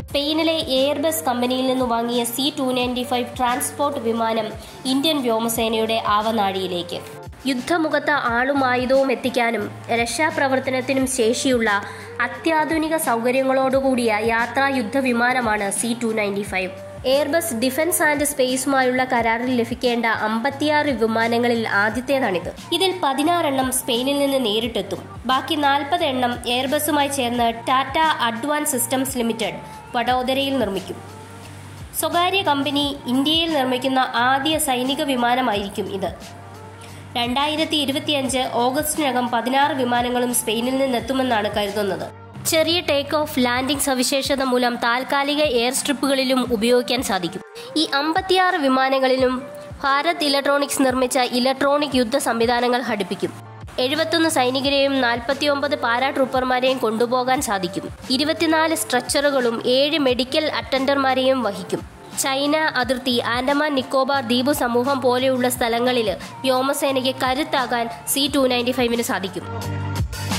സ്പെയിനിലെ എയർബസ് കമ്പനിയിൽ നിന്ന് വാങ്ങിയ C two ninety five transport വിമാനം ഇന്ത്യൻ വ്യോമസേനയുടെ ആവനാഴിയിലേക്ക് യുദ്ധമുഖത്ത് ആളും ആയുധവും എത്തിക്കാനും രക്ഷാപ്രവർത്തനത്തിനും ശേഷിയുള്ള അത്യാധുനിക സൗകര്യങ്ങളോടുകൂടിയ യാത്രാ യുദ്ധവിമാനമാണ് C two ninety five Airbus defence and സ്പേസുമായുള്ള കരാറിൽ ലഭിക്കേണ്ട അമ്പത്തിയാറ് വിമാനങ്ങളിൽ ആദ്യത്തേതാണിത് ഇതിൽ പതിനാറെണ്ണം സ്പെയിനിൽ നിന്ന് നേരിട്ടെത്തും ബാക്കി നാൽപ്പത് എണ്ണം എയർബസുമായി ചേർന്ന് ടാറ്റ അഡ്വാൻസ് സിസ്റ്റംസ് ലിമിറ്റഡ് വഡോദരയിൽ നിർമ്മിക്കും സ്വകാര്യ കമ്പനി ഇന്ത്യയിൽ നിർമ്മിക്കുന്ന ആദ്യ സൈനിക വിമാനമായിരിക്കും ഇത് രണ്ടായിരത്തി ഇരുപത്തിയഞ്ച് ഓഗസ്റ്റിനകം പതിനാറ് വിമാനങ്ങളും സ്പെയിനിൽ നിന്നെത്തുമെന്നാണ് കരുതുന്നത് ചെറിയ ടേക്ക് ഓഫ് ലാൻഡിംഗ് സവിശേഷത മൂലം താൽക്കാലിക എയർ സ്ട്രിപ്പുകളിലും ഉപയോഗിക്കാൻ സാധിക്കും ഈ അമ്പത്തിയാറ് വിമാനങ്ങളിലും ഭാരത് ഇലക്ട്രോണിക്സ് നിർമ്മിച്ച ഇലക്ട്രോണിക് യുദ്ധ സംവിധാനങ്ങൾ ഘടിപ്പിക്കും എഴുപത്തൊന്ന് സൈനികരെയും നാൽപ്പത്തിയൊമ്പത് പാരാട്രൂപ്പർമാരെയും കൊണ്ടുപോകാൻ സാധിക്കും ഇരുപത്തിനാല് സ്ട്രക്ചറുകളും ഏഴ് മെഡിക്കൽ അറ്റൻഡർമാരെയും വഹിക്കും ചൈന അതിർത്തി ആൻഡമാൻ നിക്കോബാർ ദ്വീപ് സമൂഹം പോലെയുള്ള സ്ഥലങ്ങളിൽ വ്യോമസേനയ്ക്ക് കരുത്താകാൻ സി ടു നയൻറ്റി ഫൈവിന് സാധിക്കും